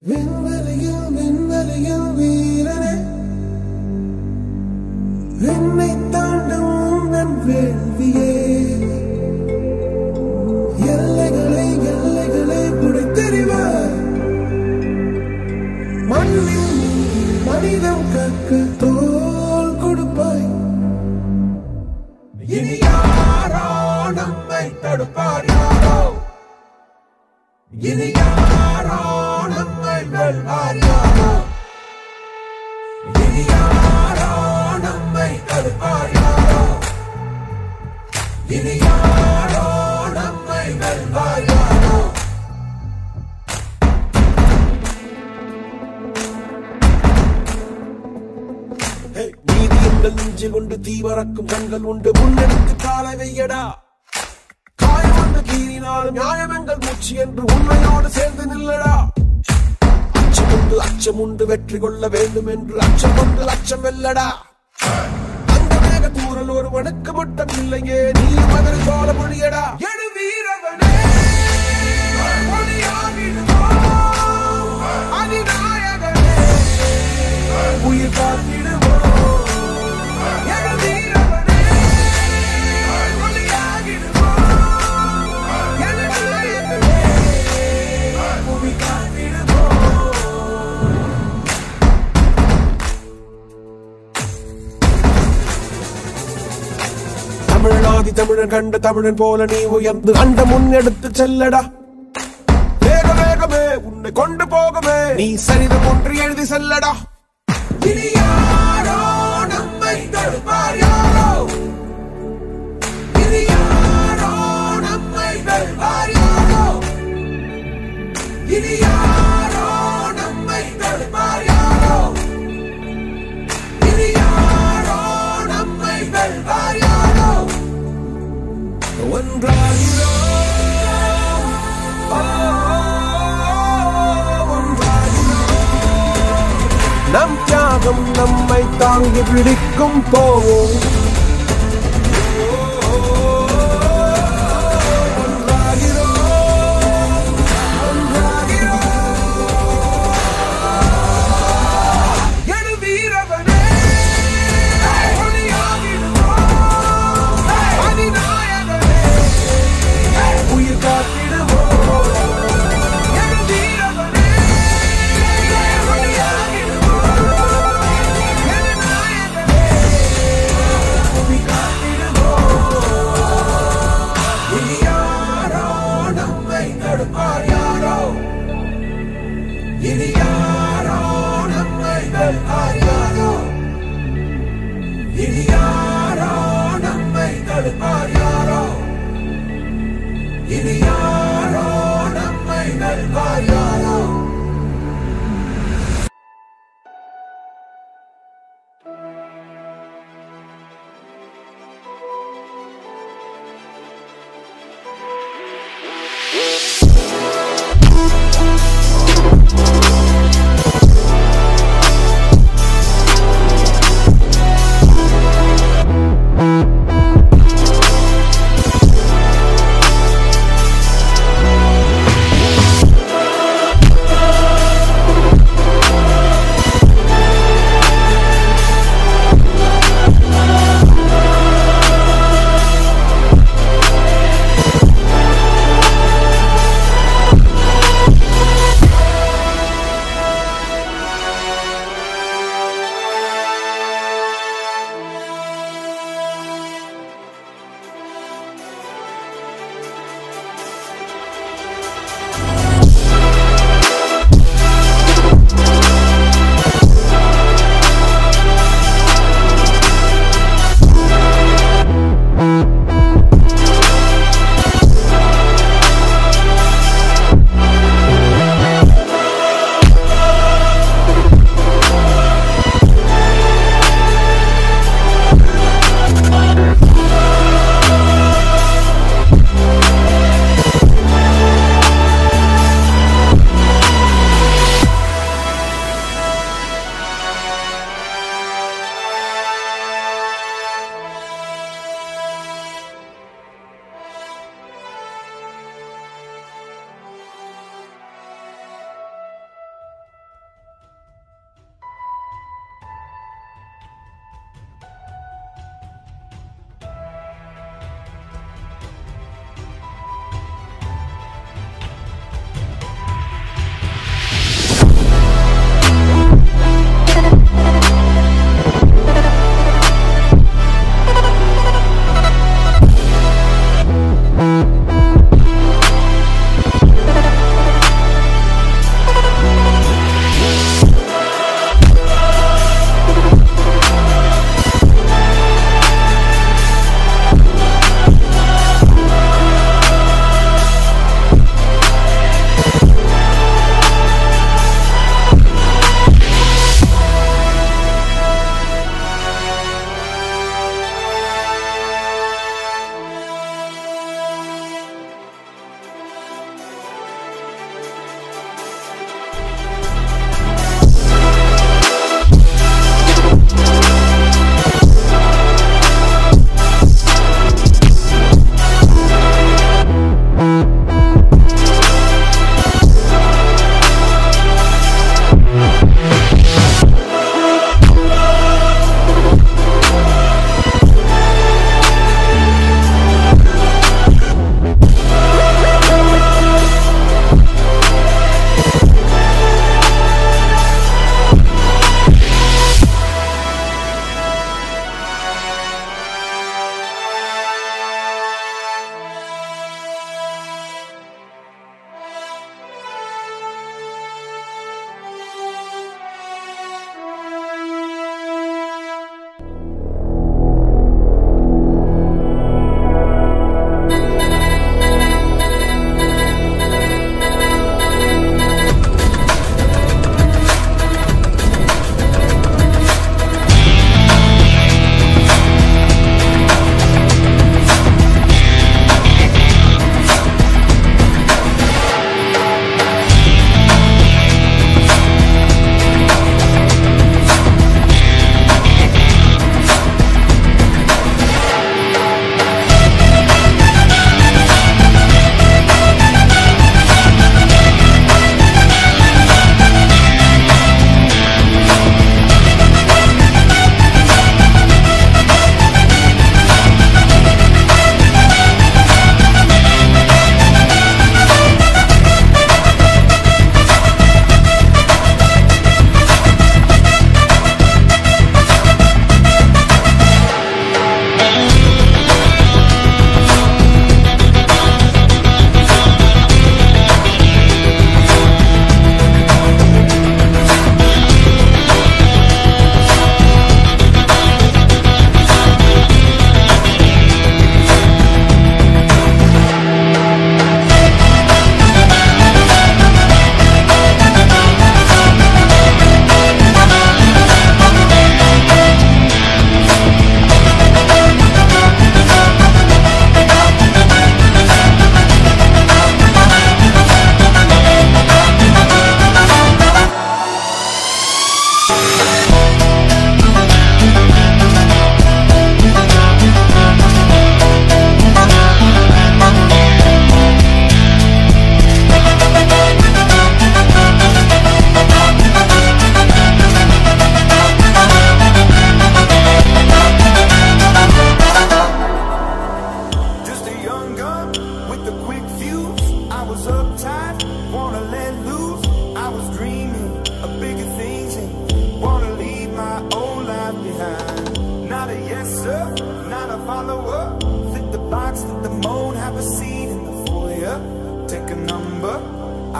விண்வெளியில் விண்வெளியில் வீரனே என்னை தாண்டும் உந்தன் வேள்வியே எல்லைகளை எல்லைகளை புடைத்தெறிவார் மண்ணின் மீது மனிதம் கற்க தோல் கொடுப்பாய் இனி யாரோ நம்மை தடுப்பார் யாரோ இனி யாரோ நம்மை வெல்வார் யாரோ இனி யாரோ நம்மை தடுப்பார் யாரோ இனி யாரோ நம்மை வெல்வார் யாரோ நீதி எங்கள் நெஞ்சில் உண்டு தீவரக்கும் கண்கள் உண்டு முன்னெடுத்து காலை வையடா காயம் வந்து கீறினாலும் நியாயம் எங்கள் மூச்சு என்று உண்மையோடு சேர்ந்து நில்லடா அச்சம் உண்டு அச்சம் உண்டு வெற்றி கொள்ள வேண்டும் என்று அச்சம் கொண்டு அச்சம் வெல்லடா அந்த மேக தூரல் ஒருவனுக்கு மட்டும் இல்லையே நீ மகன் சோழ மொழியடா எடு வீரவனே ஒளியாகிடுவோம். அதிநாயகனே உயிர் காத்திடுவோம் எடு வீரவனே ஒளியாகிடுவோம். எடு நாயகனே உயிர் காத்திடுவோம் தமிழ்நாதி தமிழன் கண்ட தமிழன் போல நீ உயர்ந்து அண்ட முன்னெடுத்து செல்லடா வேக வேகமே உன்னை கொண்டு போகவே நீ சரிதம் ஒன்று எழுதி செல்லடா இனி யாரோ நம்மை தடுப்பார் யாரோ இனி யாரோ நம்மை வெல்வார் யாரோ இனி யாரோ நம்மை தடுப்பார் யாரோ இனி யாரோ நம்மை வெல்வார் யாரோ ஒன்றாகிறோம் ஓ, ஒன்றாகிறோம். நம் தியாகம் நம்மை தாங்கி பிடிக்கும் போவோம் ஒன்றாகிறோம், ஒன்றாகிறோம். எடு வீரவனே ஒளியாகிடுவோம். அதிநாயகனே உயிர் காத்திடுவோம் எடு வீரவனே ஒளியாகிடுவோம். எடு நாயகனே உயிர் காத்திடுவோம். இனி யாரோ நம்மை தடுப்பார் யாரோ இனி யாரோ நம்மை வெல்வார் யாரோ இனி யாரோ நம்மை தடுப்பார் யாரோ இனி யாரோ நம்மை வெல்வார் யாரோ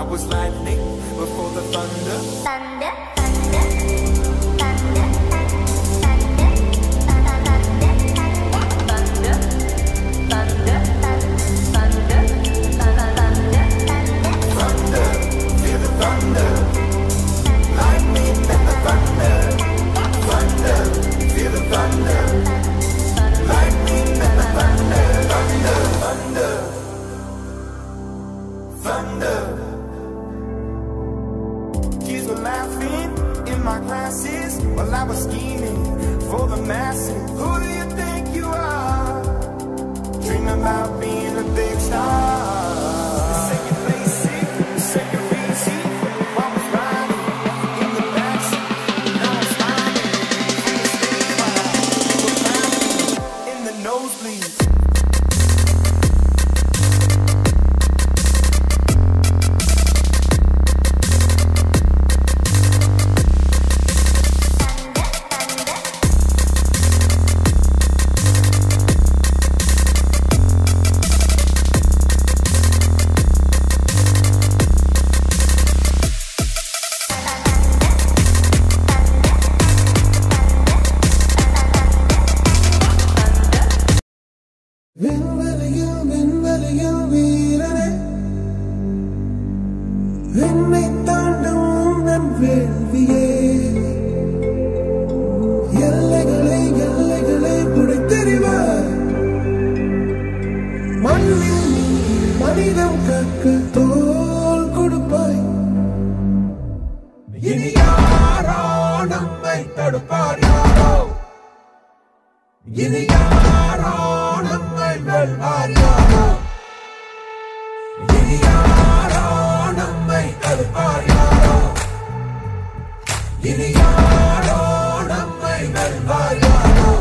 I was lightning before the thunder. thunder, thunder, thunder, thunder, thunder, thunder, thunder, thunder, Thunder, feel the thunder. Lightning and the thunder. Thunder, feel the thunder. Lightning and the thunder. Thunder, thunder. Thunder. Kids were laughing in my classes while I was scheming for the masses. Who do you think you are? Dreaming about being a big star. Say it basic, say it easy. I was riding in the backseat, now I'm sliding from the stage while people clapping in the nosebleeds. விண்வெளியில் விண்வெளியில் வீரனே என்னை தாண்டும் நன் வேள்வியே எல்லைகளை எல்லைகளை புடைத்தெறிவார் மண்ணில் நீ மனிதம் கற்க தோல் கொடுப்பாய் இனி யாரோ நம்மை தடுப்பார் யாரோ இனி யாரோ நம்மை வெல்வார் யாரோ இனி யாரோ நம்மை தடுப்பார் யாரோ இனி யாரோ நம்மை வெல்வார் யாரோ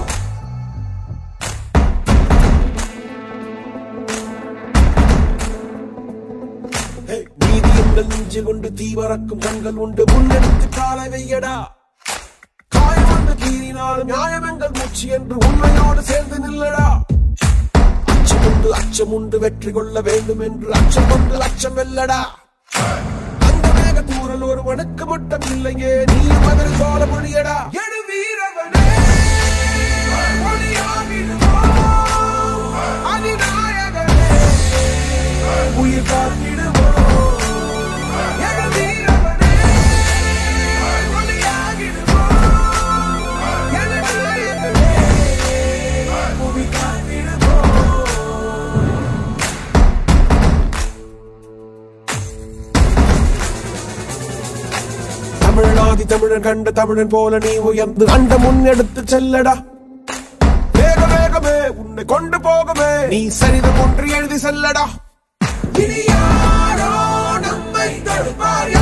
Hey, நீதி எங்கள் நெஞ்சில் உண்டு தீவரக்கும் கண்கள் உண்டு முன்னெடுத்து காலை வையடா காயம் வந்து கீறினாலும் நியாயம் எங்கள் மூச்சு என்று உண்மையோடு சேர்ந்து நில்லடா அச்சம் உண்டு அச்சம் உண்டு வெற்றி கொள்ள வேண்டும் என்று அச்சம் கொண்டு அச்சம் வெல்லடா அந்த மேக தூரல் ஒரு வணக்கு மட்டும் இல்லையே நீ மகன் சோழ மொழியடா எடு வீரவனே ஒளியாகிடுவோம். அதிநாயகனே உயிர் காத்திடுவோம் எடு வீரவனே ஒளியாகிடுவோம். எடு நாயகனே புவி காத்திடுவோம் தமிழ்நாதி தமிழன் கண்ட தமிழன் போல நீ உயர்ந்து அண்ட முன்னெடுத்து செல்லடா வேக வேகமே உன்னை கொண்டு போகவே நீ சரிதம் ஒன்று எழுதி செல்லடா இனி யாரோ நம்மை தடுப்பார்